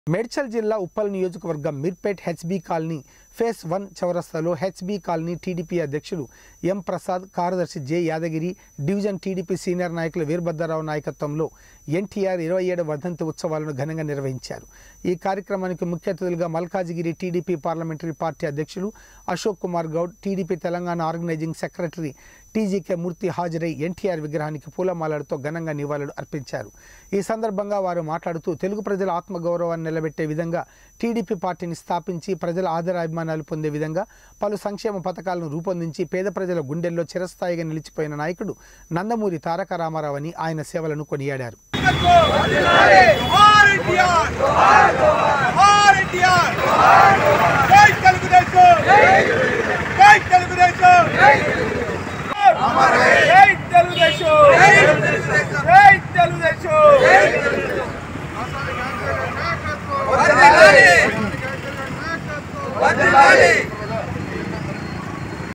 మేడ్చల్ జిల్లా ఉప్పల్ నియోజకవర్గం Meerpet HB colony phase one చౌరస్తాలో హెచ్బీ కాలనీ టీడీపీ అధ్యక్షులు ఎం ప్రసాద్ కార్యదర్శి J Yadagiri division TDP senior నాయకులు వీరభద్రరావు నాయకత్వంలో ఎన్టీఆర్ ఇరవై ఏడు వర్ధంతి ఉత్సవాలను ఘనంగా నిర్వహించారు ఈ కార్యక్రమానికి ముఖ్య అతిథులుగా మల్కాజిగిరి టీడీపీ పార్లమెంటరీ పార్టీ అధ్యక్షులు Ashok Kumar Goud TDP Telangana organising secretary TGK Murthy హాజరై ఎన్టీఆర్ విగ్రహానికి పూలమాలలతో ఘనంగా నివాళులు అర్పించారు ఈ సందర్భంగా వారు మాట్లాడుతూ తెలుగు ప్రజల ఆత్మగౌరవాన్ని నిలబెట్టే విధంగా టీడీపీ పార్టీని స్థాపించి ప్రజల ఆదరాభిమానాలు పొందే విధంగా పలు సంక్షేమ పథకాలను రూపొందించి పేద ప్రజల గుండెల్లో చిరస్థాయిగా నిలిచిపోయిన నాయకుడు నందమూరి తారక రామారావు అని ఆయన సేవలను కొనియాడారు జోహార్ ఎన్టీఆర్ జోహార్ ఎన్టీఆర్ జై తెలుగుదేశం జై తెలుగుదేశం జై తెలుగుదేశం జై తెలుగుదేశం వర్ధిల్లాలి